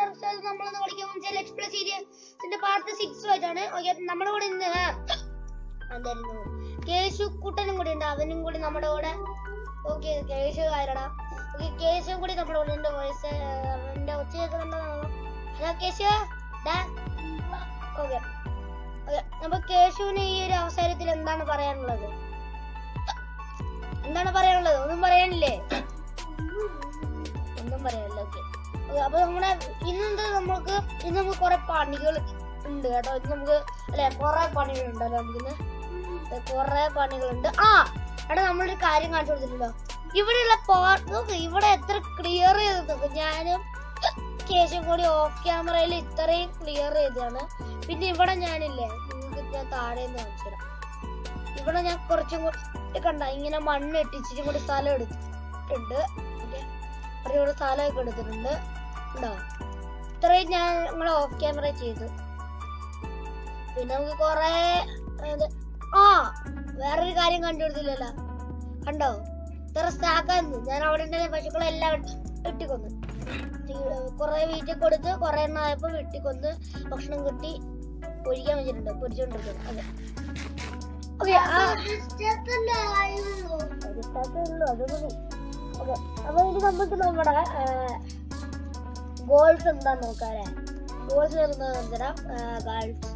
നമ്മളിന്ന് കളിക്കാൻ വെച്ചാൽ എക്സ്പ്രസ് സീരീസിന്റെ പാർട്ട് സിക്സ് ആയിട്ടാണ് ഓക്കെ നമ്മുടെ കൂടെ ഇന്ന് എന്തായിരുന്നു കേശു കുട്ടനും കൂടി ഉണ്ട് അവനും കൂടി നമ്മുടെ കൂടെ ഓക്കെ കേശു ആരടാ ഓക്കെ കേശുവും കൂടി നമ്മുടെ കൂടെ ഉണ്ട് വോയിസ് അവന്റെ ഒച്ച കേൾക്കുന്നുണ്ടോ ഹലോ കേശു ഓക്കെ ഓക്കെ അപ്പൊ കേശുവിന് ഈ ഒരു അവസരത്തിൽ എന്താണ് പറയാനുള്ളത് എന്താണ് പറയാനുള്ളത് ഒന്നും പറയാനില്ലേ ഒന്നും പറയാനില്ല ഓക്കെ അപ്പൊ നമ്മുടെ ഇന്നെന്ത് നമുക്ക് ഇന്ന് നമുക്ക് കുറെ പണികൾ ഉണ്ട് കേട്ടോ ഇന്ന് നമുക്ക് അല്ലെ കുറെ പണികൾ ഉണ്ടല്ലോ നമുക്കിന്ന് കുറെ പണികളുണ്ട് ആ എടാ നമ്മളൊരു കാര്യം കാണിച്ചു കൊടുത്തിട്ടുണ്ടോ ഇവിടെയുള്ള പാട്ട് നോക്ക് ഇവിടെ എത്ര ക്ലിയർ ചെയ്ത് നോക്ക് ഞാനും കേശം കൂടി ഓഫ് ക്യാമറയിൽ ഇത്രയും ക്ലിയർ ചെയ്തതാണ് പിന്നെ ഇവിടെ ഞാനില്ലേ നിങ്ങൾക്ക് ഞാൻ താഴെ നിന്ന് കാണിച്ചു തരാം ഇവിടെ ഞാൻ കുറച്ചും കൂടി കണ്ട ഇങ്ങനെ മണ്ണ് ഇട്ടിച്ചിട്ടും കൂടി സ്ഥലം എടുത്തിട്ടുണ്ട് ഓക്കെ കുറച്ചുകൂടി സ്ഥലമൊക്കെ എടുത്തിട്ടുണ്ട് ഉണ്ടോ ഇത്രയും ഞാൻ നമ്മൾ ഓഫ് ക്യാമറ ചെയ്തു പിന്നെ നമുക്ക് കൊറേ ഇത് ആ വേറൊരു കാര്യം കണ്ടുപിടിച്ചില്ലല്ലോ കണ്ടോ ഇത്ര സ്റ്റാക്കാന്ന് ഞാൻ അവിടെ ഉണ്ടായ പശുക്കളെല്ലാം വെട്ടിക്കൊന്ന് കൊറേ വീട്ടിൽ കൊടുത്ത് കൊറേ എണ്ണം ആയപ്പോ വെട്ടിക്കൊന്ന് ഭക്ഷണം കിട്ടി പൊരിക്കാൻ വെച്ചിട്ടുണ്ട് പൊരിച്ചോണ്ടിരിക്കുന്നത് അതെ ഓക്കെ ഉള്ളൂ അത് മതി ഓക്കെ അപ്പൊ ഇനി നമുക്ക് നമ്മുടെ ഗോൾസ് എന്താന്ന് നോക്കാല്ലേ ഗോൾസ് എന്താന്ന് തരാം ഗേൾസ്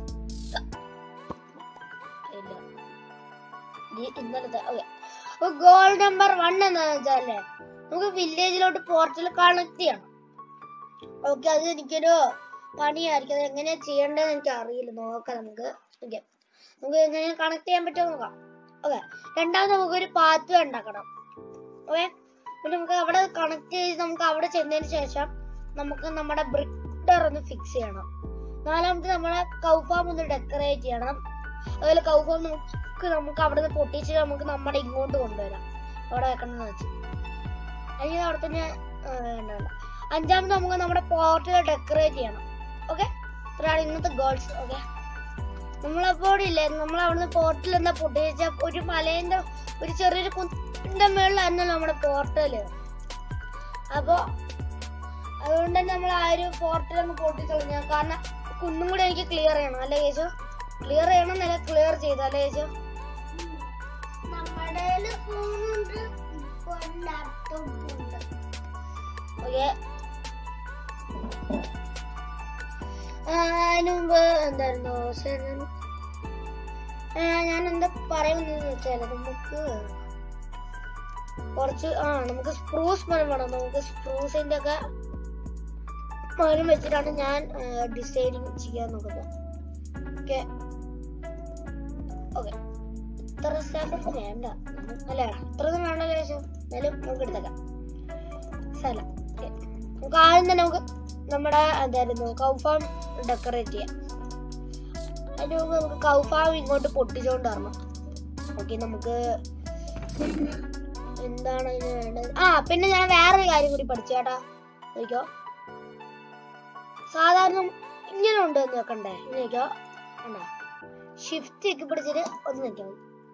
ഇല്ല ഇത് ഇന്നലത്തെ ഓക്കെ അപ്പൊ ഗോൾ നമ്പർ വൺ എന്താന്ന് വെച്ചാലേ നമുക്ക് വില്ലേജിലോട്ട് പോർട്ടൽ കണക്ട് ചെയ്യണം ഓക്കെ അത് എനിക്കൊരു പണിയായിരിക്കും അത് എങ്ങനെയാ ചെയ്യേണ്ടതെന്ന് എനിക്ക് അറിയില്ല നോക്കാം നമുക്ക് ഓക്കെ നമുക്ക് എങ്ങനെ കണക്ട് ചെയ്യാൻ പറ്റുമോ നോക്കാം ഓക്കെ രണ്ടാമത് നമുക്കൊരു പാത്ത് ഉണ്ടാക്കണം ഓക്കെ പിന്നെ നമുക്ക് അവിടെ കണക്ട് ചെയ്ത് നമുക്ക് അവിടെ ചെന്നതിന് ശേഷം നമുക്ക് നമ്മുടെ ബ്രിക്ടർ ഒന്ന് ഫിക്സ് ചെയ്യണം നാലാമത് നമ്മളെ കൗഫാം ഒന്ന് ഡെക്കറേറ്റ് ചെയ്യണം അതുപോലെ കൗഫാം നമുക്ക് നമുക്ക് അവിടെ നിന്ന് പൊട്ടിച്ച് നമുക്ക് നമ്മുടെ ഇങ്ങോട്ട് കൊണ്ടുവരാം അവിടെ വെക്കണമെന്ന് വെച്ച് അതിന് അവിടെ തന്നെ ആ, വേണ്ട വേണ്ട അഞ്ചാമത് നമുക്ക് നമ്മുടെ പോർട്ടിൽ ഡെക്കറേറ്റ് ചെയ്യണം ഓക്കെ ഇത്രയാണ് ഇന്നത്തെ ഗോൾസ് ഓക്കെ നമ്മളപ്പോൾ ഇല്ലേ നമ്മൾ അവിടുന്ന് പോർട്ടിൽ എന്താ പൊട്ടിച്ച ഒരു മലേന്റെ ഒരു ചെറിയൊരു കുന്നിന്റെ മേളിലായിരുന്നു നമ്മുടെ പോർട്ടല് അപ്പോ അതുകൊണ്ട് തന്നെ നമ്മൾ ആ ഒരു പോർട്ടൽ ഒന്ന് പൊട്ടിക്കളഞ്ഞ കാരണം കുന്നും കൂടി എനിക്ക് ക്ലിയർ ചെയ്യണം അല്ലേ കേശു ക്ലിയർ ചെയ്യണം എന്നല്ല ക്ലിയർ ചെയ്തു അല്ലേ കേശു നമ്മുടെ ഫോണുണ്ട് ലാപ്ടോപ്പ് ഉണ്ട് ഓക്കെ അതിന് മുമ്പ് എന്തായിരുന്നു ശരി. ആ, ഞാൻ എന്താ പറയുന്നതെന്ന് വെച്ചാല് നമുക്ക് കുറച്ച് ആ നമുക്ക് സ്പ്രൂസ് മരം വേണം നമുക്ക് സ്പ്രൂസിന്റെ ഒക്കെ മരം വെച്ചിട്ടാണ് ഞാൻ ഡിസൈനിങ് ചെയ്യാൻ നോക്കുന്നത് ഓക്കെ ഓക്കെ ഇത്ര സ്റ്റാഫ് വേണ്ട അല്ലേ ഇത്രയൊന്നും വേണ്ട ശേഷം എന്നാലും നമുക്ക് എടുത്തേക്കാം സ്ഥലം Okay. നമുക്ക് ആദ്യം തന്നെ നമുക്ക് നമ്മുടെ എന്തായിരുന്നു കൗഫാം ഡെക്കറേറ്റ് ചെയ്യാം അതിന് മുമ്പ് നമുക്ക് കൗഫാം ഇങ്ങോട്ട് പൊട്ടിച്ചോണ്ട് വരണം ഓക്കെ നമുക്ക് എന്താണ് അതിന് വേണ്ടത് ആ പിന്നെ ഞാൻ വേറൊരു കാര്യം കൂടി പഠിച്ചു കേട്ടാ നോക്കിയോ സാധാരണ ഇങ്ങനെ ഉണ്ട് എന്ന് വെക്കണ്ടേ ഇങ്ങനെ നോക്കിയോ കണ്ടോ ഷിഫ്റ്റ് ഒക്കെ പിടിച്ചിട്ട് ഒന്ന് നിൽക്കാം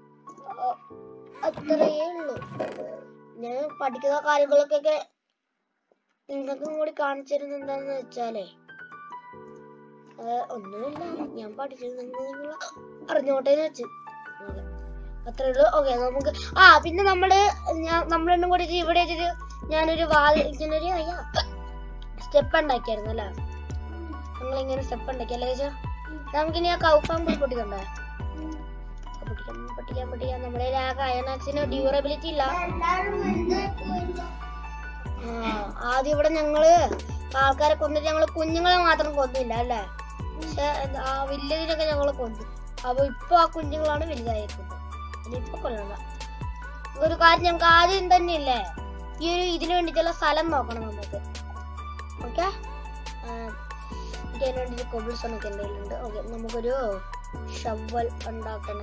അത്രയേ ഉള്ളൂ ഞാൻ പഠിക്കുന്ന കാര്യങ്ങളൊക്കെ നിങ്ങൾക്കും കൂടി കാണിച്ചു തരുന്നത് എന്താന്ന് വെച്ചാലേ അത് ഒന്നുമില്ല ഞാൻ പഠിച്ചത് നിങ്ങൾ നിങ്ങൾ അറിഞ്ഞോട്ടെ എന്ന് വെച്ച് Okay. അത്രേ ഉള്ളൂ ഓക്കെ നമുക്ക് ആ പിന്നെ നമ്മള് ഞാൻ നമ്മളെന്നും കൂടി ഇവിടെ ഒരു ഞാനൊരു വാൽ ഇങ്ങനൊരു അയ്യാ സ്റ്റെപ്പ് ഉണ്ടാക്കിയായിരുന്നു അല്ലേ നമ്മളിങ്ങനെ സ്റ്റെപ്പ് ഉണ്ടാക്കി അല്ലേ ചേച്ചാ നമുക്കിനി ആ കൗഫാം കൂടി പൊട്ടിക്കണ്ടേ പൊട്ടിക്കാം പൊട്ടിക്കാൻ പൊട്ടിക്കാൻ നമ്മുടെ ആകെ അയനാക്സിന് ഡ്യൂറബിലിറ്റി ഇല്ല എല്ലാരും വെറുതെ പോയില്ല ആ, ആദ്യം ഇവിടെ ഞങ്ങള് ആൾക്കാരെ കൊന്നിട്ട് ഞങ്ങള് കുഞ്ഞുങ്ങളെ മാത്രം കൊന്നില്ല അല്ലേ പക്ഷെ എന്താ, ആ വലിയതിനൊക്കെ ഞങ്ങള് കൊന്നു അപ്പൊ ഇപ്പൊ ആ കുഞ്ഞുങ്ങളാണ് വലുതായിരിക്കുന്നത് ഇനിയിപ്പൊ കൊല്ലണ്ട ഒരു കാര്യം ഞങ്ങൾക്ക് ആദ്യം തന്നെ ഇല്ലേ ഈ ഒരു ഇതിനു വേണ്ടിയിട്ടുള്ള സ്ഥലം നോക്കണം നമുക്ക് ഓക്കെ ഇതിന് വേണ്ടി കൊബിൾസൺ ഒക്കെ എൻ്റെ കയ്യിലുണ്ട് ഓക്കെ നമുക്കൊരു ഷവൽ ഉണ്ടാക്കണം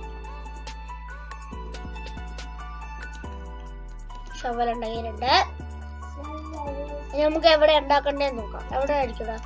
ഷവൽ ഉണ്ടാക്കിയിട്ടുണ്ട് ഇനി നമുക്ക് എവിടെ ഉണ്ടാക്കണ്ടേന്ന് നോക്കാം എവിടെ ആയിരിക്കും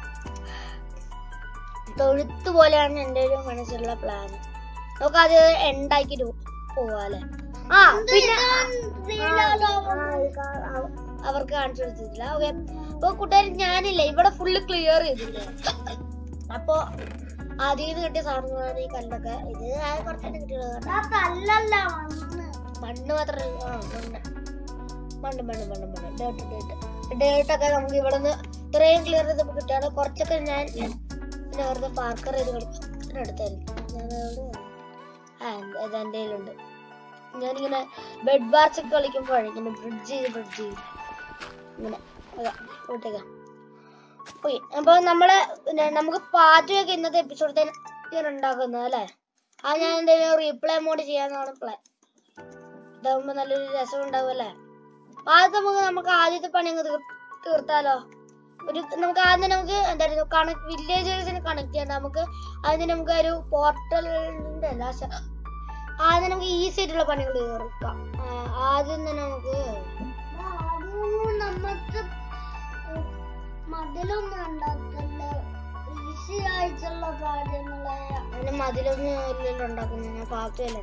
തൊഴുത്ത് പോലെയാണ് എൻ്റെ ഒരു മനസ്സിലുള്ള പ്ലാൻ നമുക്ക് അത് ഉണ്ടാക്കിട്ട് പോവാല്ലേ ആ പിന്നെ ആ, ആ, അവർക്ക് കാണിച്ചു കൊടുത്തിട്ടില്ല ഓക്കെ അപ്പൊ കൂട്ടുകാർ ഞാനില്ല ഇവിടെ ഫുള്ള് ക്ലിയർ ചെയ്തില്ലേ അപ്പൊ ആദ്യം ഇത് കിട്ടിയ സാധനങ്ങളാണ് ഈ കല്ലൊക്കെ ഇത് ആ കുറച്ചെണ്ണം കിട്ടിയത് കേട്ടോ ആ കല്ലല്ല മണ്ണ് മണ്ണ് മാത്രമല്ല ആ മണ്ണ് മണ്ണ് മണ്ണ് മണ്ണ് മണ്ണ് ഡേട്ട് ഡേട്ട് ഡേട്ടൊക്കെ നമുക്ക് ഇവിടെ നിന്ന് ഇത്രയും ക്ലിയർ ചെയ്തപ്പോൾ കിട്ടിയാണ് കുറച്ചൊക്കെ ഞാൻ പിന്നെ വെറുതെ പാർക്കർ ചെയ്ത് കളിക്കും എടുത്തായിരുന്നു ഞാനത് ആ ഇത് എൻ്റെ കയ്യിലുണ്ട് ഞാനിങ്ങനെ ബെഡ് ബാർസ് ഒക്കെ കളിക്കുമ്പോഴേ ഇങ്ങനെ ബ്രിഡ്ജ് ചെയ്ത് ബ്രിഡ്ജ് ചെയ്ത് ഇങ്ങനെ അതാ വിട്ടേക്കാം ഓക്കെ അപ്പോൾ നമ്മള് പിന്നെ നമുക്ക് പാചകമൊക്കെ ഇന്നത്തെ എപ്പിസോഡ് ഞാൻ ഉണ്ടാക്കുന്നത് അല്ലേ അത് ഞാൻ എന്തെങ്കിലും റീപ്ലേ മോഡ് ചെയ്യാന്നാണ് പ്ലാൻ ഇതാകുമ്പോ നല്ലൊരു രസം ഉണ്ടാവുമല്ലേ അപ്പൊ ആദ്യം നമുക്ക് നമുക്ക് ആദ്യത്തെ പണി അങ്ങ് തീർ- തീർത്താലോ ഒരു നമുക്ക് ആദ്യം നമുക്ക് എന്തായിരുന്നു കണക്ട് വില്ലേജേഴ്സിനെ കണക്ട് ചെയ്യണ്ട നമുക്ക് ആദ്യം നമുക്ക് ഒരു പോർട്ടലിന്റെ അല്ല ശ- ആദ്യം നമുക്ക് ഈസി ആയിട്ടുള്ള പണികൾ തീർക്കാം ആ, ആദ്യം തന്നെ നമുക്ക് അതും നമുക്ക് മതിലൊന്നും ഉണ്ടാക്കല്ല ഈസി ആയിട്ടുള്ള കാര്യങ്ങളെ അതിന് മതിലൊന്നും ഇല്ലല്ലോ ഉണ്ടാക്കുന്നത് ഞാൻ പാത്തുമല്ല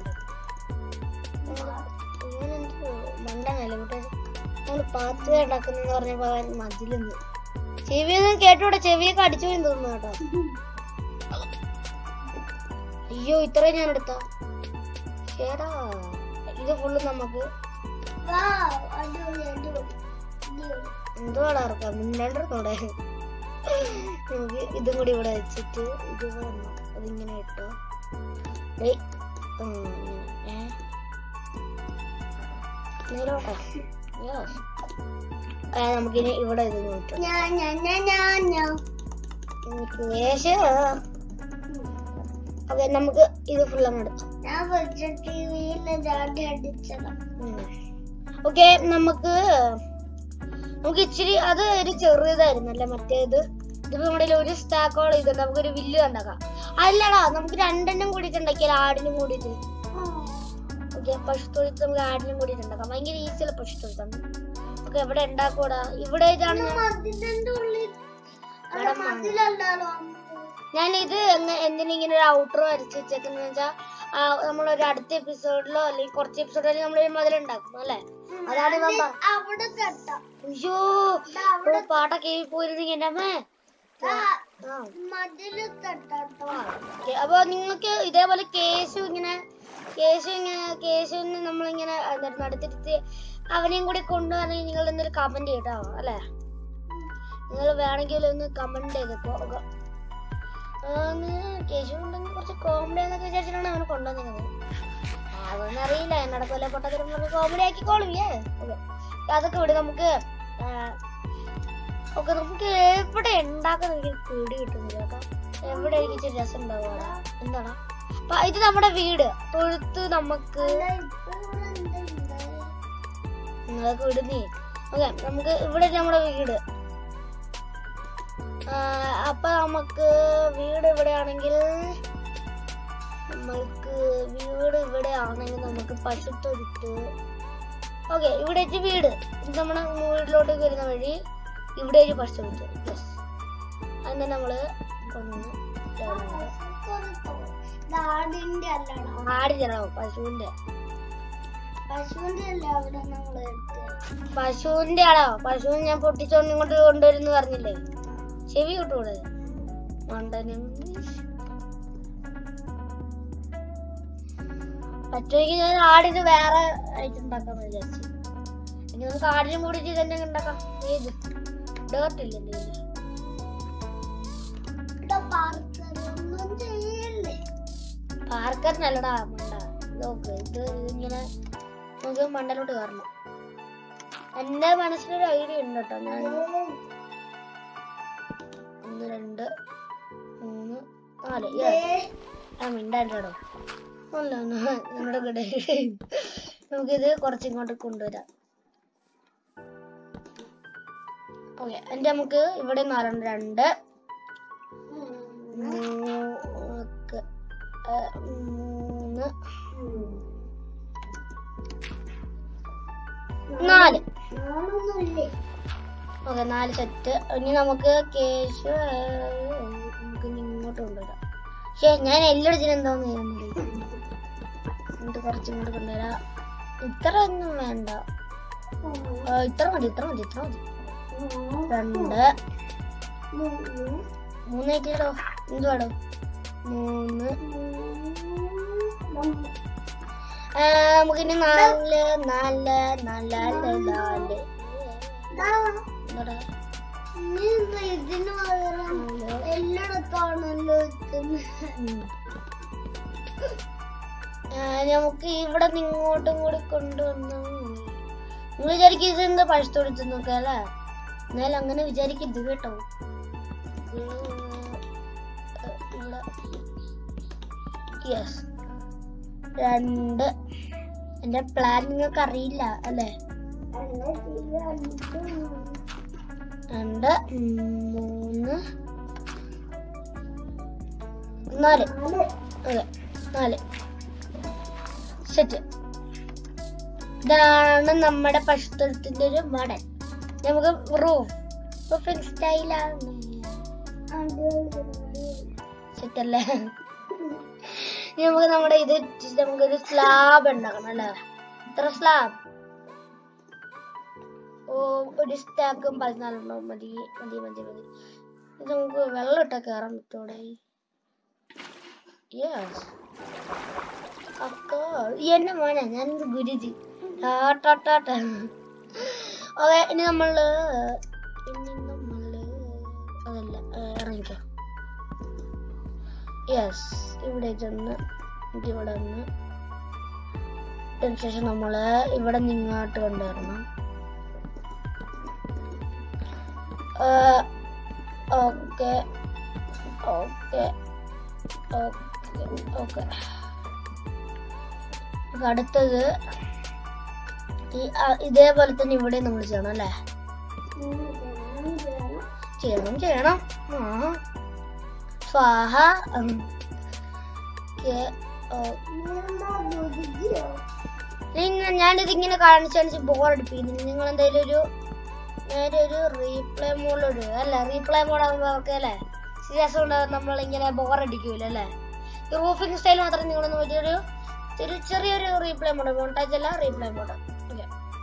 ഇവനെന്തോ മണ്ടനല്ലേ കൂട്ടെ നമ്മൾ പാത്തുവ ഉണ്ടാക്കുന്നെന്ന് പറഞ്ഞപ്പോ അവൻ മതിലെന്ന് ചെവിയൊന്നും കേട്ടോടെ ചെവിയൊക്കെ അടിച്ചു പോയി തോന്നുന്നു കേട്ടോ അയ്യോ ഇത്രയും ഞാൻ എടുത്ത ചേടാ ഇത് ഫുള്ള് നമുക്ക് വാ അടിപൊളി അടിപൊളി അടിപൊളി എന്തുവാടാ ഇറക്കാം മിന്നണ്ടോടെ നമുക്ക് ഇതും കൂടി ഇവിടെ വെച്ചിട്ട് ഇത് വന്നു അതിങ്ങനെ ഇട്ടോ ഡേയ് ഉം, ഇങ്ങനെ. ഏ? നേരോട്ടെ Yes. ആ, നമുക്കിനി ഇവിടെ ഇത് നോക്കാം ഞാൻ ഞാൻ ഞാൻ ഞാൻ ഞാൻ ഓക്കെ നമുക്ക് ഇത് ഫുൾ അങ്ങ് എടുക്കാം ഞാൻ വെച്ച ടിവിയില് ചാടി അടിച്ചതാ ഓക്കെ നമുക്ക് നമുക്ക് ഇച്ചിരി അത് ഒരു ചെറുതായിരുന്നു അല്ലേ മറ്റേത് ഇതിപ്പോ നമ്മുടെ കയ്യില് ഒരു സ്റ്റാക്കോളം ഇതുണ്ട് നമുക്കൊരു വില്ല് ഉണ്ടാക്കാം അല്ലടാ നമുക്ക് രണ്ടെണ്ണം കൂടിയിട്ട് ഉണ്ടാക്കിയാൽ ആടിനും കൂടിയിട്ട് ഓക്കെ പശുത്തൊഴുത്ത് നമുക്ക് ആടിനും കൂടിയിട്ട് ഉണ്ടാക്കാം ഭയങ്കര ഈസിയുള്ള പശുത്തൊഴുത്താണ് ഓക്കെ എവിടെ ഉണ്ടാക്കൂടാ ഇവിടെ ഇതാണ് ഞാൻ മതിലിന്റെ ഉള്ളിൽ അല്ല ഇവിടെ മണ്ണ്. മതിലല്ലല്ലോ ഞാൻ ഇത് എന്തിനാ ഇങ്ങനെ ഒരു ഔട്ടർ വരച്ച് വെച്ചേക്കെന്ന് വെച്ചാൽ നമ്മളൊരു അടുത്ത എപ്പിസോഡിലോ അല്ലെങ്കിൽ കുറച്ച് എപ്പിസോഡിൽ നമ്മളൊരു മുതലുണ്ടാക്കും അല്ലേ അതാണ് ഇവൻ പറ- അവിടെ കെട്ടാം അയ്യോ ദാ അവിടെ ഓ, പാട്ടൊക്കെ പോയിരുന്നെങ്കിൽ എന്റെ അമ്മേ ദാ ആ മതില് കെട്ടാട്ടോ ഓക്കേ, അപ്പൊ നിങ്ങൾക്ക് ഇതേപോലെ കേശു ഇങ്ങനെ കേശു ഇങ്ങനെ കേശുവിന് നമ്മളിങ്ങനെ എന്തായിരുന്നു അടുത്തിരുത്തി അവനെയും കൂടി കൊണ്ടുവരണമെങ്കിൽ നിങ്ങൾ എന്തൊരു കമന്റ് ചെയ്യട്ടോ അല്ലേ നിങ്ങൾ വേണമെങ്കിൽ ഒന്ന് കമന്റ് ചെയ്തേക്കോ ഓക്കെ. ആ, അങ്ങനെ കേശു ഉണ്ടെങ്കിൽ കുറച്ച് കോമഡി എന്നൊക്കെ വിചാരിച്ചിട്ടാണ് അവനെ കൊണ്ടുവന്നത് അതൊന്നും അറിയില്ല എന്നോട് കൊല്ല പൊട്ടത്തരം പറഞ്ഞ് കോമഡി ആക്കിക്കോളും ഏ ഓക്കെ അതൊക്കെ വിട് നമുക്ക് ഓക്കെ നമുക്ക് എവിടെ ഉണ്ടാക്കാൻ എനിക്ക് പേടി കിട്ടുന്നില്ല കേട്ടോ എവിടെ എനിക്ക് ഇച്ചിരി രസം ഉണ്ടാവുക എന്താണ് അപ്പൊ ഇത് നമ്മുടെ വീട് തൊഴുത്ത് നമുക്ക് അല്ല ഇപ്പൊ ഇവിടെ എന്താ ഉണ്ടായത്? നിങ്ങൾക്ക് വിടുന്നേ ഓക്കെ നമുക്ക് ഇവിടെ നമ്മുടെ വീട് ആ, അപ്പൊ നമുക്ക് വീട് ഇവിടെയാണെങ്കിൽ നമ്മൾക്ക് വീട് ഇവിടെ ആണെങ്കിൽ നമുക്ക് പശുത്തൊഴുത്ത് ഓക്കെ ഇവിടെ വെച്ച് വീട് ഇത് നമ്മുടെ വീട്ടിലോട്ട് വരുന്ന വഴി ഇവിടെ ഒരു പശുത്തൊഴുത്ത് യെസ് അങ്ങനെ നമ്മള് കൊണ്ടുവന്ന് ഇടുന്നത്. കൊടുത്തോ. ഇത് ആടിന്റെ അല്ലടാ ആടില്ലടോ പശുവിന്റെ പശുവിന്റെ അല്ല അവിടെ നമ്മൾ എടുത്തത് പശുവിന്റെ ആണോ പശുവിനെ ഞാൻ പൊട്ടിച്ചോണ്ട് ഇങ്ങോട്ട് കൊണ്ടുവരുന്നു പറഞ്ഞില്ലേ ചെവി കിട്ടൂടെ മണ്ടനും പറ്റുമെങ്കിൽ ഞാൻ ആടിന് വേറെ ആയിട്ട് ഉണ്ടാക്കാന്ന് വിചാരിച്ചു ഇനി നമുക്ക് ആടിനും കൂടി ഇത് തന്നെ ഉണ്ടാക്കാം ഏത് ഡേർട്ടില്ല എന്റെ കയ്യില്. ഇവിടെ പാർക്കൊന്നും ചെയ്യല്ലേ പാർക്കറിനല്ലടാ മണ്ട നോക്ക് ഇത് ഇങ്ങനെ നമുക്ക് മണ്ടലോട്ട് കയറണം എന്റെ മനസ്സിലൊരു ഐഡിയ ഉണ്ട് കേട്ടോ ഞാൻ ഒന്ന് രണ്ട് മൂന്ന് നാല് yes. ആ മിണ്ടാണ്ടോ അല്ല നമ്മുടെ കൂടെ നമുക്കിത് കുറച്ചിങ്ങോട്ട് കൊണ്ടുവരാം ഓക്കെ എന്റെ നമുക്ക് ഇവിടെ നാലെണ്ണം രണ്ട് മൂക്ക്, ആ, മൂന്ന് നാല് ഞാനൊന്നുമില്ലേ ഓക്കെ നാല് സെറ്റ് ഇനി നമുക്ക് കേശ് നമുക്ക് ഇനി ഇങ്ങോട്ട് കൊണ്ടുവരാം പക്ഷേ ഞാൻ എല്ലായിടത്തും എന്താന്ന് ചെയ്യാൻ മതി എന്നിട്ട് കുറച്ച് ഇങ്ങോട്ട് കൊണ്ടുവരാം ഇത്ര ഒന്നും വേണ്ട ആ, ഇത്ര മതി ഇത്ര മതി ഇത്ര മതി രണ്ട് മൂന്ന് കിലോ എന്തുവാടോ മൂന്ന് ആ, നമുക്കിനി നാല് നാല് നാല് നാല് എന്താടാ ഇതിന് പകരം എല്ലായിടത്താണല്ലോ വെക്കുന്നത് ഉം. ആ, നമുക്ക് ഇവിടെ നിന്ന് ഇങ്ങോട്ടും കൂടി കൊണ്ടുവന്നു നിങ്ങൾ വിചാരിക്കും ഇത് എന്താ പഴുത്തൊടുത്ത് നോക്കുക അല്ലേ എന്നാലും അങ്ങനെ വിചാരിക്കരുത് കേട്ടോ യെസ് രണ്ട് എന്റെ പ്ലാൻ നിങ്ങൾക്ക് അറിയില്ല അല്ലേ രണ്ട് മൂന്ന് നാല് അതെ നാല് സെറ്റ് ഇതാണ് നമ്മുടെ പശുത്തൊഴുത്തിന്റെ ഒരു മോഡൽ നമുക്ക് റൂഫ് റൂഫിംഗ് സ്റ്റൈലാണ് സെറ്റ് അല്ലേ ഇനി നമുക്ക് നമ്മുടെ ഇത് ഇട്ടിട്ട് നമുക്കൊരു സ്ലാബ് ഉണ്ടാക്കണം അല്ലേ എത്ര സ്ലാബ് ഓ ഒരു സ്റ്റാക്കും പതിനാലെണ്ണം മതി മതി മതി മതി ഇത് നമുക്ക് വെള്ളം ഇട്ടാ കയറാൻ പറ്റൂടെ യെസ് അക്കോ എന്നെ മോനെ ഞാൻ ഗുരുജി ഓക്കെ ഇനി നമ്മള് ഇനി നമ്മള് അതല്ല ഏ, ഇറങ്ങിക്കോ യെസ് ഇവിടെ ചെന്ന് ഇത് ഇവിടെ നിന്ന് അതിനുശേഷം നമ്മള് ഇവിടെ നിന്ന് ഇങ്ങോട്ട് കൊണ്ടുവരണം ഓക്കെ ഓക്കെ ഓക്കെ ഓക്കെ അടുത്തത് ഈ ആ, ഇതേപോലെ തന്നെ ഇവിടെ നമ്മൾ ചെയ്യണം അല്ലേ ചെയ്യണം ചെയ്യണം ആ സ്വാഹ ഉം. ഓക്കേ, ഓ. നിങ്ങൾ ഞാനിത് ഇങ്ങനെ കാണിച്ചു ബോർ അടിപ്പിക്കുന്നു നിങ്ങൾ എന്തായാലും ഒരു നേരെ ഒരു റീപ്ലേ മോഡിലോട് അല്ല റീപ്ലേ മോഡ് ആകുമ്പോ ഓക്കെ അല്ലേ സീരിയസ് കൊണ്ട് നമ്മളിങ്ങനെ ബോർ അടിക്കൂല അല്ലേ ഈ റൂഫിംഗ് സ്റ്റൈൽ മാത്രം നിങ്ങളൊന്ന് ഒരു ഒരു ചെറിയൊരു റീപ്ലേ മോഡ് മോണ്ടാജ് അല്ല റീപ്ലേ മോഡ് ഓക്കെ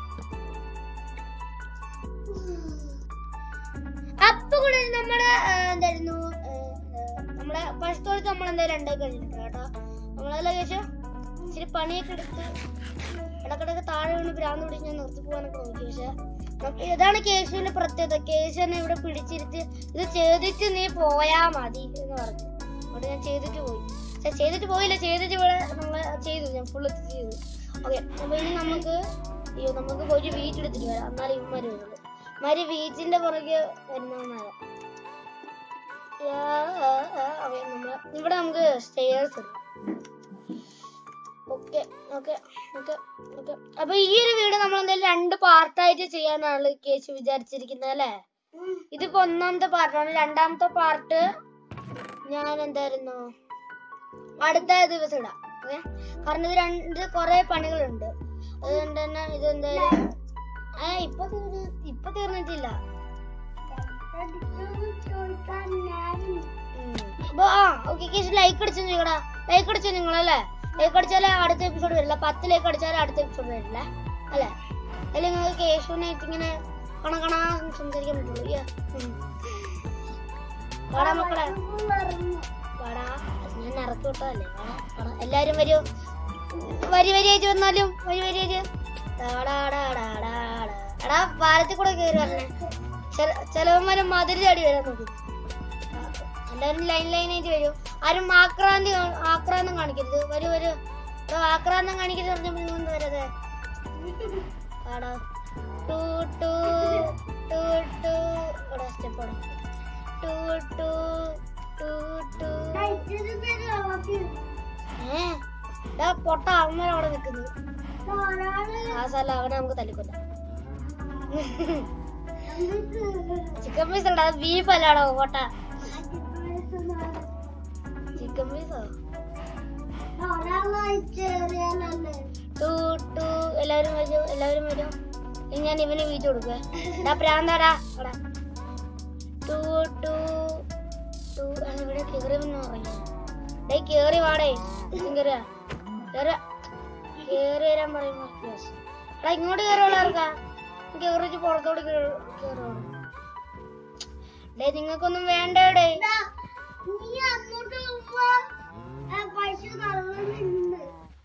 അപ്പൊ കൂടെ നമ്മുടെ ആ, എന്തായിരുന്നു ആ, ആ, നമ്മുടെ പശുത്തോളത്ത് നമ്മൾ എന്തായാലും ഉണ്ടാക്കി കഴിഞ്ഞിട്ടുണ്ട് കേട്ടോ നമ്മളെല്ലാം കേശു ഇച്ചിരി പണിയൊക്കെ എടുത്ത് ഇടക്കിടക്ക് താഴെ വീണ് ഭ്രാന്ത് പിടിച്ച് ഞാൻ നിർത്തി പോകാനൊക്കെ നോക്കി പക്ഷെ നമുക്ക് ഇതാണ് കേശുവിന്റെ പ്രത്യേകത കേശുവിനെ ഇവിടെ പിടിച്ചിരുത്തി ഇത് ചെയ്തിട്ട് നീ പോയാ മതി എന്ന് പറഞ്ഞു അതുകൊണ്ട് ഞാൻ ചെയ്തിട്ട് പോയി പക്ഷെ ചെയ്തിട്ട് പോയില്ല ചെയ്തിട്ട് ഇവിടെ നമ്മള് ചെയ്തു ഞാൻ ഫുള്ള് ചെയ്തു ഓക്കെ അപ്പൊ ഇനി നമുക്ക് അയ്യോ നമുക്ക് ഒരു വീറ്റ് എടുത്തിട്ട് വരാം എന്നാലും ഇവന്മാര് വരുള്ളൂ മാര് വീറ്റിന്റെ പുറകെ വരുന്നവന്മാരാ ഓക്കെ നമ്മള് ഇവിടെ നമുക്ക് സ്റ്റേഴ്സ് ഉണ്ട് ഓക്കെ ഓക്കെ ഓക്കെ ഓക്കെ അപ്പൊ ഈ ഒരു വീഡിയോ നമ്മൾ എന്തായാലും രണ്ട് പാർട്ടായിട്ട് ചെയ്യാനാണ് കേസ് വിചാരിച്ചിരിക്കുന്നത് അല്ലേ ഇതിപ്പോ ഒന്നാമത്തെ പാർട്ടാണ് രണ്ടാമത്തെ പാർട്ട് ഞാൻ എന്തായിരുന്നു അടുത്ത ദിവസം ഇടാം ഓക്കെ കാരണം ഇത് രണ്ട് കുറെ പണികളുണ്ട് അതുകൊണ്ട് തന്നെ ഇത് എന്തായാലും ഏ ഇപ്പൊ തീർന്ന് ഇപ്പൊ തീർന്നിട്ടില്ല ഉം. അപ്പൊ ആ ഓക്കെ കേസ് ലൈക്ക് അടിച്ചു നിങ്ങളാ ലൈക്ക് അടിച്ചു നിങ്ങളല്ലേ ലൈക്ക് അടിച്ചാലേ അടുത്ത എപ്പിസോഡ് വരില്ല പത്ത് ലൈക്ക് അടിച്ചാലേ അടുത്ത എപ്പിസോഡ് വരില്ല അല്ലേ അല്ലെങ്കിൽ നിങ്ങൾക്ക് കേശുവിനായിട്ട് ഇങ്ങനെ കണക്കണാ സംസാരിക്കാൻ പറ്റുള്ളൂ യ്യ. ഉം. വാടാ മക്കളെ വാടാ ഞാൻ ഇറക്കി വിട്ടതല്ലേ വാടാ വാടാ എല്ലാരും വരൂ വരി വരിയായിട്ട് വന്നാലും വരി വരിയായിട്ട് എടാ പാലത്തിൽ കൂടെ കയറി വരണേ ചിലവന്മാര് മതിൽ ചാടി വരാൻ നോക്കും എല്ലാവരും ലൈൻ ലൈനായിട്ട് വരും ആരും ആക്രാന്തി കാ- ആക്രാന്തം കാണിക്കരുത് വരൂ വരൂ എടോ, ആക്രാന്തം കാണിക്കരുത് പറഞ്ഞപ്പോൾ നിങ്ങൾ എന്ത് വരത് ആടാ ടു ടു ടു ടു ഇവിടെ സ്റ്റെപ്പ് ആണ് ടു ടു ടു ടു ഏ ഇതാ പൊട്ട അവന്മാർ അവിടെ നിൽക്കുന്നത് ആ സ്ഥലം അവനെ നമുക്ക് തല്ലിക്കൊല്ലാം ചിക്കൻ പീസ് അല്ല ബീഫ് അല്ലാടോ പൊട്ട ചിക്കൻ പീസോ ടു ടു എല്ലാവരും വരൂ എല്ലാവരും വരും ഇനി ഞാൻ ഇവന് വീറ്റ് കൊടുക്കുക എടാ പ്രാന്താടാ എടാ ടു ടു ടു അത് ഇവിടെ കേറിയെന്ന് പറഞ്ഞു ഡേ കേറി വാടേ കേറിയ കേറിയ കേറി വരാൻ പറയുമ്പോ yes. എടാ ഇങ്ങോട്ട് കയറുള്ളവർക്കാ കേറിച്ച് പുറത്തോട്ട് കേറുള്ളൂ ഡേ നിങ്ങൾക്കൊന്നും വേണ്ടേ ഇതാ, നീ അങ്ങോട്ട് പോകുമ്പോ ആ പശു തള്ളുന്നുണ്ട്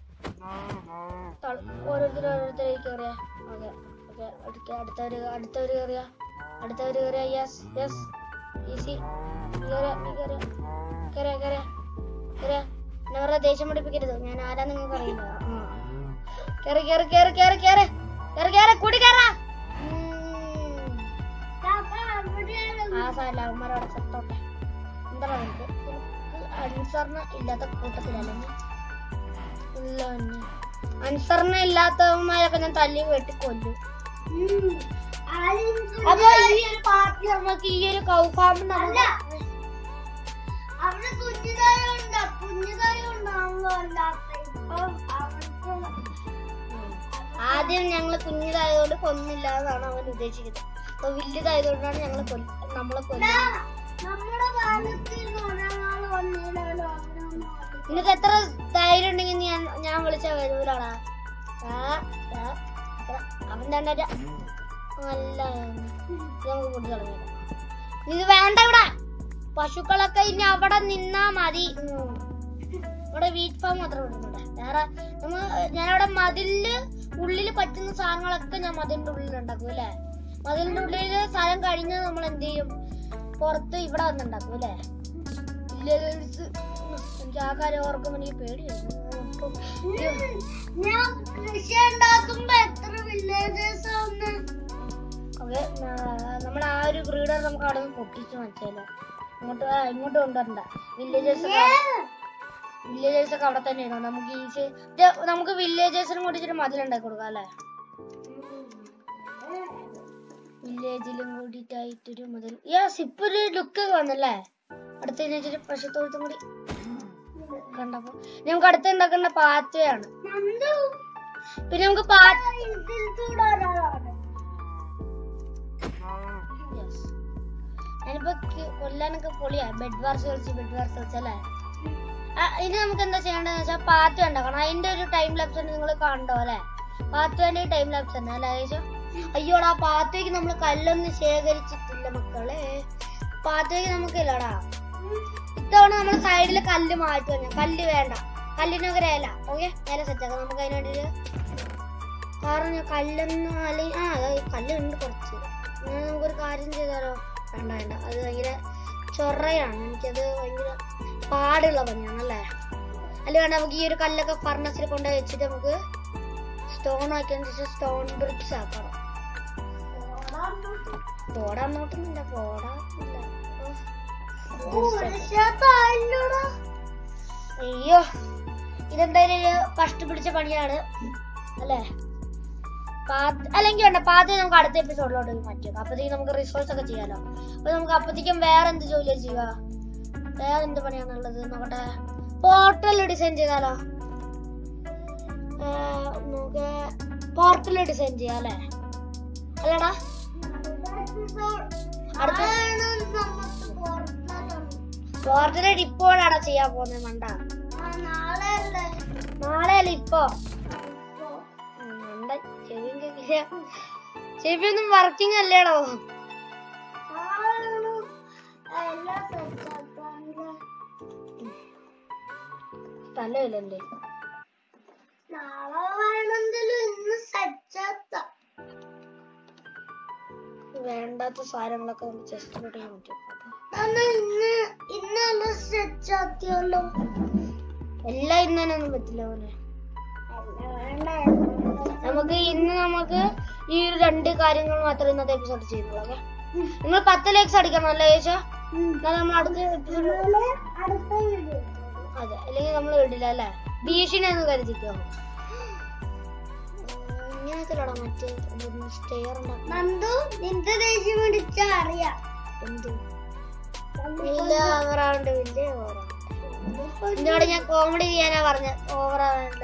ഓരോരുത്തർ ഓരോരുത്തരേക്ക് കയറിയ ഓക്കെ ഓക്കെ അടുത്ത അടുത്തവര് അടുത്തവര് കയറിയ അടുത്തവര് കയറിയ യെസ് യെസ് ഈസി കയറിയ കയറിയ കയറിയ കയറിയ കയറിയ എന്നെ വെറുതെ ദേഷ്യം പഠിപ്പിക്കരുത് ഞാൻ ആരാ നിങ്ങൾക്ക് അറിയില്ല ആ കയറി കയറി കയറി കയറി കയറി കയറി കയറി കൂടി കയറാ താത്ത അവിടെയാണ് ആ സാരല്ല അവന്മാരവിടെ സെത്തോട്ടെ എന്താ പറയുക അനുസരണ ഇല്ലാത്ത കൂട്ടത്തിലല്ലെങ്കിൽ ഇല്ല തന്നെ. അനുസരണ ഇല്ലാത്തവന്മാരൊക്കെ ഞാൻ തല്ലി വെട്ടി കൊല്ലും ഉം. ആദ്യം അപ്പൊ ഈ ഒരു പാർട്ടി നമുക്ക് ഈ ഒരു കൗഫാം അല്ല. അവിടെ കുഞ്ഞിതായുണ്ട് കുഞ്ഞിതായുണ്ടാണല്ലോ അല്ലാത്ത ഇപ്പൊ അവർക്ക് ആദ്യം ഞങ്ങൾ കുഞ്ഞിതായതുകൊണ്ട് കൊന്നില്ലാന്നാണ് അവൻ ഉദ്ദേശിക്കുന്നത് അപ്പൊ വലുതായതുകൊണ്ടാണ് ഞങ്ങൾ നമ്മളെ കൊല്ലുന്നത് നമ്മുടെ കാലത്തിൽ ഒരാൾ വന്നില്ലല്ലോ അവനൊന്നും നിനക്ക് എത്ര ധൈര്യം ഉണ്ടെങ്കിൽ ഞാൻ ഞാൻ വിളിച്ച വരൂലാടാ ആ, ആ, എത്ര? അവൻ തന്നെ ഒരു- നല്ല ഇത് നമുക്ക് കൂട്ടി തുടങ്ങിയേക്കാം ഇത് വേണ്ട ഇവിടെ പശുക്കളൊക്കെ ഇനി അവിടെ നിന്നാ മതി ഉം. ഇവിടെ വീറ്റ് ഫാം മാത്രം വിടുന്നുണ്ട് വേറെ നമ്മ ഞാനവിടെ മതിലില് ഉള്ളില് പറ്റുന്ന സാധനങ്ങളൊക്കെ ഞാൻ മതിലിന്റെ ഉള്ളിൽ ഉണ്ടാക്കും അല്ലേ മതിലിന്റെ ഉള്ളില് സ്ഥലം കഴിഞ്ഞ് നമ്മൾ എന്ത് ചെയ്യും പുറത്ത് ഇവിടെ വന്നുണ്ടാക്കും അല്ലേ വില്ലേജേഴ്സ് എനിക്ക് ആ കാര്യം ഓർക്കുമ്പോ എനിക്ക് പേടിയായിരുന്നു ഞാൻ കൃഷി ഉണ്ടാക്കുമ്പോ എത്ര വില്ലേജേഴ്സ് ഒന്ന് ഓക്കെ നമ്മൾ ആ ഒരു ബ്രീഡർ നമുക്ക് അവിടെ നിന്ന് പൊട്ടിച്ച് മനസ്സിലോ ഇങ്ങോട്ട് ആ, ഇങ്ങോട്ട് കൊണ്ടുവരണ്ട വില്ലേജേഴ്സ് ഒക്കെ വില്ലേജേഴ്സ് ഒക്കെ അവിടെ തന്നെ ഇരുന്നു നമുക്ക് ഈസി നമുക്ക് വില്ലേജേഴ്സിനും കൂടി ഇച്ചിരി മതിലുണ്ടാക്കി കൊടുക്കാം അല്ലേ വില്ലേജിലും കൂടിയിട്ടായിട്ടൊരു മുതൽ യെസ് ഇപ്പൊ ഒരു ലുക്ക് വന്നല്ലേ അടുത്ത ഇച്ചിരി പശുത്തൊഴുത്തും കൂടി കണ്ടപ്പോ നമുക്ക് അടുത്ത് ഉണ്ടാക്കേണ്ട പാറ്റയാണ് നന്ദു പിന്നെ നമുക്ക് പാറ്റ ഇതിൽ കൂടെ ഒരാളാണ് Yes. ഞാനിപ്പോ കി- കൊല്ലാനൊക്കെ പൊളിയാ ബെഡ് വാർസ് കളിച്ച് ബെഡ് വാർസ് കളിച്ചല്ലേ ആ, ഇനി നമുക്ക് എന്താ ചെയ്യേണ്ടതെന്ന് വെച്ചാൽ പാത്ത് ഉണ്ടാക്കണം അതിന്റെ ഒരു ടൈം ലാപ്സ് നിങ്ങൾ കണ്ടോ അല്ലെ പാത്തുവിന്റെ ടൈം ലാപ്സ് തന്നെ അല്ലേ ഏകദേശം അയ്യോടാ പാത്തേക്ക് നമ്മൾ കല്ലൊന്നും ശേഖരിച്ചിട്ടില്ല മക്കളെ പാത്തേക്ക് നമുക്കില്ലടാ ഇത്തവണ നമ്മൾ സൈഡിൽ കല്ല് മാറ്റി വന്നു കല്ല് വേണ്ട കല്ലിനൊക്കെ ഇല ഓക്കെ ഇല സെറ്റാക്കാം നമുക്ക് അതിന് വേണ്ടിയിട്ട് കാരണം ഞാൻ കല്ലൊന്നും അല്ലെങ്കിൽ ആ അതെ കല്ലുണ്ട് കുറച്ച് ഞാൻ നമുക്കൊരു കാര്യം ചെയ്താലോ വേണ്ട വേണ്ട അത് ഭയങ്കര ചൊറയാണ് എനിക്കത് ഭയങ്കര പാടുള്ള പണിയാണ് അല്ലേ അല്ല വേണ്ട നമുക്ക് ഈ ഒരു കല്ലൊക്കെ ഫർണസിൽ കൊണ്ടുപോയി വെച്ചിട്ട് നമുക്ക് സ്റ്റോൺ ആക്കിയതിന് ശേഷം സ്റ്റോൺ ബ്രിക്സ് ആക്കണം പോടാൻ നോക്കുന്നില്ല പോടാന്നില്ല താഴോടാ അയ്യോ ഇതെന്തായാലും ഒരു കഷ്ടപിടിച്ച പണിയാണ് അല്ലേ പാത്ത് അല്ലെങ്കിൽ വേണ്ട പാത്ത് നമുക്ക് അടുത്ത എപ്പിസോഡിലോട്ട് മാറ്റിയേക്കാം അപ്പത്തേക്കും നമുക്ക് റിസോഴ്സ് ഒക്കെ ചെയ്യാലോ അപ്പൊ നമുക്ക് അപ്പത്തേക്കും വേറെ എന്ത് ജോലിയാ ചെയ്യുക വേറെ എന്ത് പണിയാണുള്ളത് നോക്കട്ടെ പോർട്ടൽ ഡിസൈൻ ചെയ്താലോ ഏർ, നമുക്ക് പോർട്ടൽ ഡിസൈൻ ചെയ്യാം അല്ലേ അല്ലടാ അടുത്ത നമുക്ക് പുറത്താണ് പോർട്ടൽ ഇപ്പോഴാണ് ചെയ്യാൻ പോകുന്നത് മണ്ട നാളെ അല്ലേ നാളെ അല്ല ഇപ്പോ ഉം, മണ്ട ചെവിയും കേൾക്കില്ല ചെവിയൊന്നും വർക്കിംഗ് അല്ലേടോ നാളെയാണ് എല്ലാം സെറ്റാക്കാനുള്ള സ്ഥലമില്ല എന്റെ നാളെ വേണമെങ്കിലും ഇന്ന് സെറ്റാക്കാം വേണ്ടാത്ത സാധനങ്ങളൊക്കെ നമുക്ക് ചെസ്റ്റിലോട്ട് മാറ്റി എന്നാ ഇന്ന് ഇന്നല്ല സെറ്റാക്കിയല്ലോ എല്ലാം ഇന്ന് തന്നെ ഒന്നും പറ്റില്ല പോലെ നമുക്ക് ഇന്ന് നമുക്ക് ഈ ഒരു രണ്ട് കാര്യങ്ങൾ മാത്രമേ ഇന്നത്തെ എപ്പിസോഡ് ചെയ്യുന്നുള്ളൂ ഓക്കെ നിങ്ങൾ പത്ത് ലേക്സ് അടിക്കണം അല്ലേ ചേച്ചാ എന്നാൽ നമ്മൾ അടുത്ത എപ്പിസോഡ് അടുത്ത വീഡിയോ അതെ അല്ലെങ്കിൽ നമ്മൾ ഇടില്ല അല്ലേ ഭീഷണി എന്ന് കരുതിക്കോ ഇങ്ങനത്തിലടാ മറ്റേ സ്റ്റെയർ ഉണ്ടാക്കും നന്ദു നിന്റെ ദേഷ്യം പിടിച്ച അറിയാം എന്ത് ഇല്ല ഓവറാവണ്ട് വലിയ ഓവറാവണ്ട് എന്നോട് ഞാൻ കോമഡി ചെയ്യാനാ പറഞ്ഞ ഓവറാവണ്ട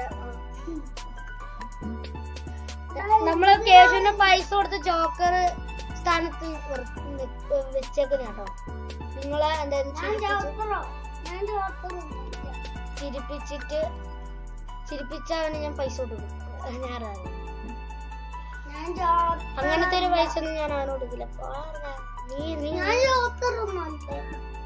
നമ്മള് കേശുവിന് പൈസ കൊടുത്ത് ജോക്കർ സ്ഥാനത്ത് വെർ- നി- വെച്ചേക്കുന്ന കേട്ടോ നിങ്ങളെ എന്തായാലും ഞാൻ ചിരിപ്പിച്ച് ജോക്കറോ ഞാൻ ജോക്കറോ ചിരിപ്പിച്ചിട്ട് ചിരിപ്പിച്ചവന് ഞാൻ പൈസ കൊടുക്കും ഞാൻ അറിയാം. ഞാൻ ജോക്കർ അങ്ങനത്തെ ഒരു പൈസ ഒന്നും ഞാൻ അവന് കൊടുക്കില്ല പാടാ. നീ നീ ഞാൻ യോത്തറുമല്ലേ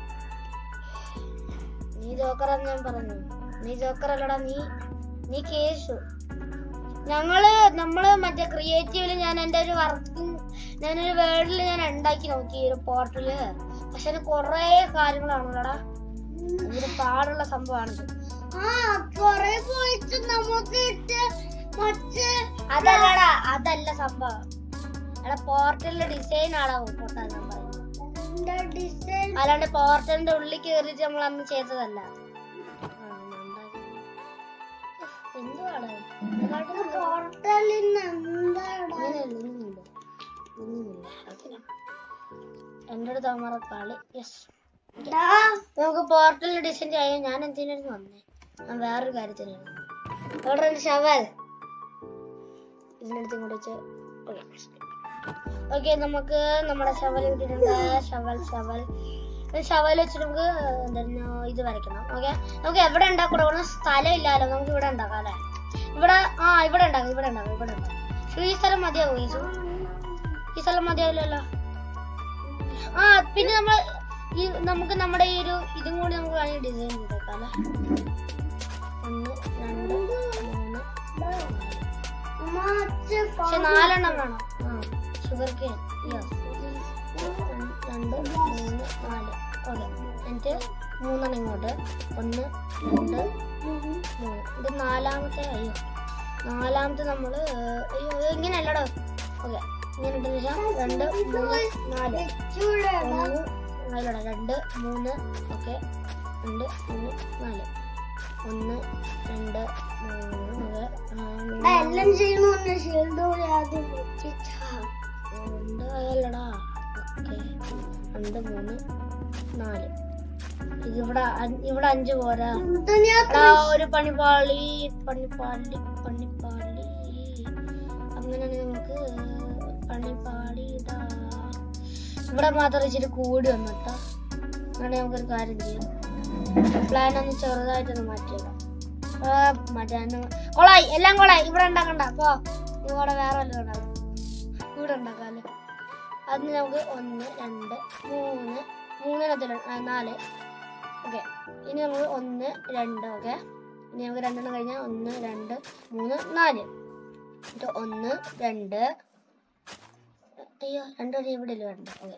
നീ ജോക്കറാന്ന് ഞാൻ പറഞ്ഞു നീ ജോക്കറല്ലടാ നീ നീ കേശു ഞങ്ങള് നമ്മള് മറ്റേ ക്രിയേറ്റീവില് ഞാൻ എന്റെ ഒരു വർക്കിംഗ് ഞാനൊരു വേർഡിൽ ഞാൻ ഉണ്ടാക്കി നോക്കി ഈ ഒരു പോർട്ടല് പക്ഷെ അത് കൊറേ കാര്യങ്ങളാണല്ലോടാ ഇതൊരു പാടുള്ള സംഭവമാണിത് ആ കൊറേ പോയിട്ട് നമുക്ക് ഇട്ട് മറ്റേ അതല്ലടാ അതല്ല സംഭവം എടാ പോർട്ടലിന്റെ ഡിസൈൻ ആടാ പൊട്ടാൻ ഞാൻ പറയുന്നത് എന്താ ഡിസൈൻ അല്ലാണ്ട് പോർട്ടലിന്റെ ഉള്ളിൽ കയറിയിട്ട് നമ്മൾ അന്ന് ചെയ്തതല്ല ആ, നന്നായി. എന്തുവാടാ ഇതായിട്ട് പോർട്ടലിന് എന്താടാ ഇങ്ങനെയല്ല, ഇങ്ങനെയല്ല. ഇങ്ങനെയല്ല. അതില്ല. എന്റെ അടുത്ത് അമ്മറ കളി യെസ് ഡാ, നമുക്ക് പോർട്ടലിൽ ഡിസൈൻ ചെയ്യാൻ ഞാൻ എന്തിനായിരുന്നു വന്നേ ഞാൻ വേറൊരു കാര്യത്തിനാണ് വന്നത്. എവിടെ ഉണ്ട് ഷവൽ ഇതിനടുത്ത് ഇങ്ങോട്ട് വെച്ച് ഓക്കെ നമുക്ക് നമ്മുടെ ഷവൽ കിട്ടിയിട്ടുണ്ട് ഷവൽ ഷവൽ ഷവൽ വെച്ചിട്ട് നമുക്ക് എന്തായിരുന്നു ഇത് വരയ്ക്കണം ഓക്കെ നമുക്ക് എവിടെ ഉണ്ടാക്കി കൊടുക്കണം സ്ഥലം ഇല്ലല്ലോ നമുക്ക് ഇവിടെ ഉണ്ടാക്കാം അല്ലേ ഇവിടെ ആ ഇവിടെ ഉണ്ടാക്കാം ഇവിടെ ഉണ്ടാക്കാം ഇവിടെ ഉണ്ടാക്കാം പക്ഷേ ഈ സ്ഥലം മതിയാവും ഈ സു- ഈ സ്ഥലം മതിയാവില്ലല്ലോ ആ പിന്നെ നമ്മൾ ഈ നമുക്ക് നമ്മുടെ ഈ ഒരു ഇതും കൂടി നമുക്ക് വേണമെങ്കിൽ ഡിസൈൻ ചെയ്തേക്കാം അല്ലേ ഒന്ന് രണ്ട് മൂന്ന് നാല്. മറ്റേ പക്ഷെ നാലെണ്ണം വേണം ആ ഷുഗർ കെയിൻ രണ്ട് മൂന്ന് നാല് ഓക്കെ എന്നിട്ട് മൂന്നെണ്ണം ഇങ്ങോട്ട് ഒന്ന് രണ്ട് മൂന്ന് ഇത് നാലാമത്തെ അയ്യോ നാലാമത്തെ നമ്മൾ അയ്യോ ഇത് ഇങ്ങനെയല്ലടോ ഓക്കെ ഇങ്ങനെ ഇട്ടതിന് ശേഷം രണ്ട് മൂന്ന് നാല് ചൂടാണ് ഒന്ന് നാലടാ രണ്ട് മൂന്ന് ഓക്കെ രണ്ട് മൂന്ന് നാല് ഒന്ന് രണ്ട് മൂന്ന് ഓക്കെ എല്ലാം ചെയ്യണമെന്ന് ഷീൽഡ് ആദ്യം വെച്ചിട്ടാ രണ്ട് അല്ലടാ ഓക്കെ രണ്ട് മൂന്ന് നാല് ഇതിവിടെ അഞ്ച്- ഇവിടെ അഞ്ച് പോരാ ഇത് ഞാൻ എടാ, ഒരു പണിപ്പാളി പണിപ്പാളി പണിപ്പാളി അങ്ങനെ നമുക്ക് പണിപ്പാളി ഇതാ ഇവിടെ മാത്രം ഇച്ചിരി കൂടി വന്നിട്ടോ അങ്ങനെ നമുക്കൊരു കാര്യം ചെയ്യാം പ്ലാൻ ഒന്ന് ചെറുതായിട്ടൊന്ന് മാറ്റിയിടാം ആ, മാറ്റാൻ കൊളായി എല്ലാം കൊളായി ഇവിടെ ഉണ്ടാക്കണ്ട പോ ഇവിടെ വേറെ വല്ലതും ഉണ്ടാക്കാം ഇവിടെ ഉണ്ടാക്കാല്ലേ അതിന് നമുക്ക് ഒന്ന് രണ്ട് മൂന്ന് മൂന്നിനത്തിൽ നാല് ഓക്കെ ഇനി നമുക്ക് ഒന്ന് രണ്ട് ഓക്കെ ഇനി നമുക്ക് രണ്ടെണ്ണം കഴിഞ്ഞാൽ ഒന്ന് രണ്ട് മൂന്ന് നാല് എന്നിട്ട് ഒന്ന് രണ്ട് അയ്യോ രണ്ടെണ്ണം ഇവിടെ ഇല്ല വേണ്ട ഓക്കെ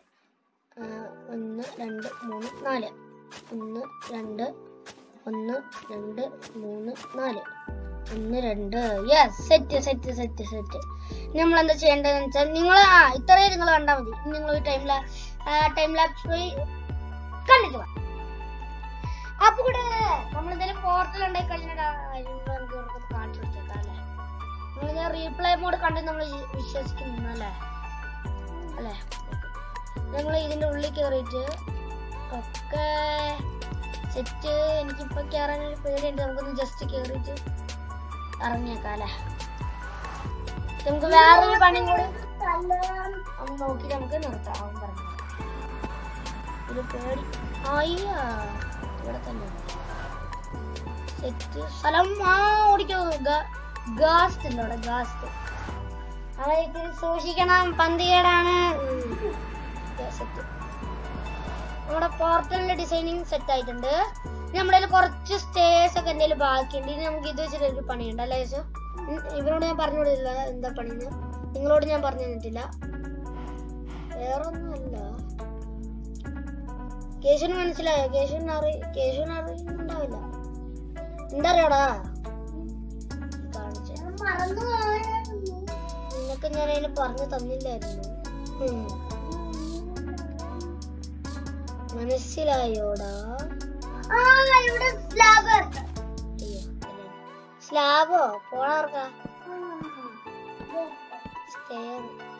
ഒന്ന് രണ്ട് മൂന്ന് നാല് ഒന്ന് രണ്ട് ഒന്ന് രണ്ട് മൂന്ന് നാല് ഒന്ന് രണ്ട് yes set set set set നമ്മൾ എന്താ ചെയ്യേണ്ടതെന്ന് വെച്ചാൽ നിങ്ങൾ ആ ഇത്രയും നിങ്ങൾ കണ്ടാൽ മതി നിങ്ങൾ ടൈം ടൈം ലാപ്സ് പോയി കണ്ടിട്ട് വാ അപ്പൊ കൂടെ നമ്മൾ എന്തായാലും പോർട്ടൽ ഉണ്ടായി കഴിഞ്ഞിട്ട് നമുക്ക് ഇവർക്ക് കാണിച്ചു കൊടുത്തേക്കാം അല്ലേ നമ്മൾ ഞാൻ റീപ്ലൈ മോഡ് കണ്ട് നമ്മൾ വിശ്വസിക്കുന്നു അല്ലേ അല്ലേ ഞങ്ങൾ ഇതിന്റെ ഉള്ളിൽ കയറിയിട്ട് ഒക്കെ സെറ്റ് എനിക്കിപ്പോ കയറാനൊരു പേടിയുണ്ട് നമുക്കൊന്ന് ജസ്റ്റ് കയറിയിട്ട് ഇറങ്ങിയേക്കാം അല്ലേ നമുക്ക് വേറൊരു പണിയും കൂടി ഒന്ന് നോക്കി നമുക്ക് നിർത്താം അവൻ പറഞ്ഞു ഒരു പേടി അയ്യാ ഇവിടെ തന്നെ സെറ്റ് സ്ഥലം ആ ഓടിക്കോ ഗാസ്റ്റ് ഉണ്ട് അവിടെ ഗാസ്റ്റ് അതായത് സൂക്ഷിക്കണം പന്തികേടാണ് സെറ്റ് നമ്മുടെ പോർട്ടലിന്റെ ഡിസൈനിങ് സെറ്റ് ആയിട്ടുണ്ട് ഇനി നമ്മുടെ കയ്യിൽ കുറച്ച് സ്റ്റേസ് ഒക്കെ എന്തെങ്കിലും ബാക്കിയുണ്ട് ഇനി നമുക്ക് ഇത് വെച്ചിട്ട് ഒരു പണിയുണ്ട് അല്ലേ യേശു? ഉം, ഇവരോട് ഞാൻ പറഞ്ഞു കൊടുത്തില്ല എന്താ പണിന്ന് നിങ്ങളോട് ഞാൻ പറഞ്ഞു തന്നിട്ടില്ല വേറെ ഒന്നുമല്ല കേശുവിന് മനസ്സിലായോ കേശുവിന് അറി കേശുവിന് അറിയുന്നുണ്ടാവില്ല എന്താ അറിയോടാ കാണിച്ചു മറന്നു പോയായിരുന്നു നിനക്ക് ഞാൻ അതിന് പറഞ്ഞു തന്നില്ലായിരുന്നു ഉം. മനസ്സിലായോടാ ആ ഇവിടെ സ്ലാബ് അയ്യോ സ്ലാബോ പോണാർക്കാ സ്റ്റെയർ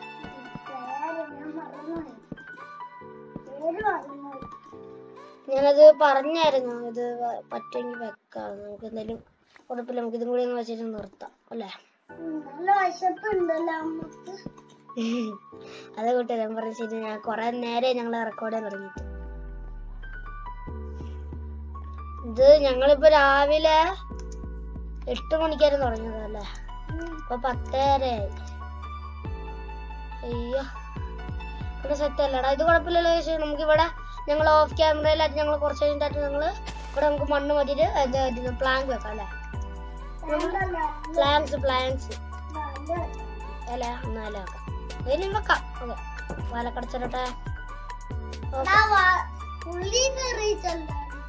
ഞാനത് പറഞ്ഞായിരുന്നു ഇത് വ- പറ്റുമെങ്കിൽ വെക്കാം നമുക്ക് എന്തായാലും കുഴപ്പമില്ല നമുക്ക് ഇതും കൂടി ഒന്ന് വെച്ചിട്ട് നിർത്താം അല്ലേ നല്ല വിശപ്പുണ്ടല്ലോ അമ്മക്ക് അത് കൂട്ടി ഞാൻ പറഞ്ഞ ശരി ഞാൻ കുറെ നേരെ ഞങ്ങൾ റെക്കോർഡ് ചെയ്യാൻ തുടങ്ങിയിട്ട് ഇത് ഞങ്ങളിപ്പോ രാവിലെ എട്ട് മണിക്കായിരുന്നു തുടങ്ങിയത് അല്ലേ ഇപ്പൊ പത്തേരയായി അയ്യോ പിന്നെ സെറ്റ് അല്ലടാ ഇത് കുഴപ്പമില്ലല്ലോ പക്ഷേ നമുക്ക് ഇവിടെ ഞങ്ങൾ ഓഫ് ക്യാമറയിലായിട്ട് ഞങ്ങൾ കുറച്ച് കഴിഞ്ഞിട്ട് ഞങ്ങൾ ഇവിടെ നമുക്ക് മണ്ണ് മതിയിട്ട് പ്ലാങ്ക് വെക്കാം അല്ലേ പ്ലാങ്സ് പ്ലാങ്സ് അല്ല എന്നാലും വെക്കാം ഇനി വെക്കാം ഓക്കെ പാലക്കടച്ചിട്ടെ പുള്ളി കയറിയിട്ടല്ല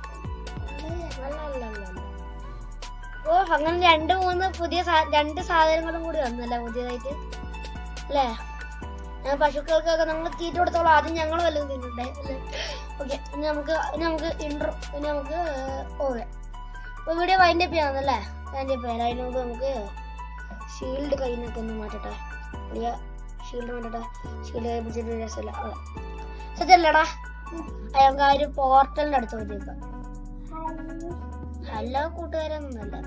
ഓ അങ്ങനെ രണ്ട് മൂന്ന് പുതിയ സാ- രണ്ട് സാധനങ്ങളും കൂടി വന്നല്ലേ പുതിയതായിട്ട് അല്ലേ ഞാൻ പശുക്കൾക്കൊക്കെ നമ്മൾ തീറ്റ കൊടുത്തോളാം ആദ്യം ഞങ്ങൾ വല്ലതും തിന്നണ്ടേ അല്ലേ ഓക്കെ ഇനി നമുക്ക് ഇനി നമുക്ക് ഇൻട്രോ ഇനി നമുക്ക് ഓക്കെ അപ്പൊ വീഡിയോ വൈൻഡ് അപ്പ് ചെയ്യാന്നല്ലേ വൈൻഡ് അപ്പ് ചെയ്യാം അതിന് മുമ്പ് നമുക്ക് ഷീൽഡ് കയ്യിൽ നിന്നൊക്കെ ഒന്ന് മാറ്റട്ടെ വലിയ ഷീൽഡ് മാറ്റട്ടെ ഷീൽഡ് കൈ പിടിച്ചിട്ട് രസമില്ല അതെ സത്യല്ലടാ നമുക്ക് ആ ഒരു പോർട്ടലിന്റെ അടുത്ത് പോയി ഹലോ കൂട്ടുകാരൊന്നുമല്ല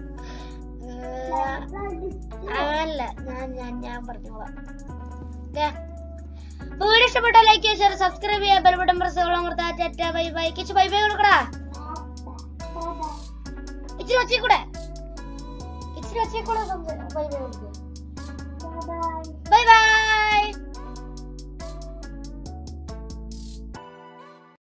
അല്ല ഞാൻ ഞാൻ ഞാൻ പറഞ്ഞോളാം ഓക്കെ അപ്പൊ വീഡിയോ ഇഷ്ടപ്പെട്ട ലൈക്ക് ചെയ്യുക ഷെയർ സബ്സ്ക്രൈബ് ചെയ്യുക ബെൽ ബട്ടൺ പ്രസ് ചെയ്യണം അമർത്താ tata bye bye Kichu bye bye കൊടുക്കടാ ഇച്ചിരി ഒച്ചി കൂടെ ഇച്ചിരി ഒച്ചി കൂടെ ബൈ ബൈ കൊടുക്കുക ബൈ ബൈ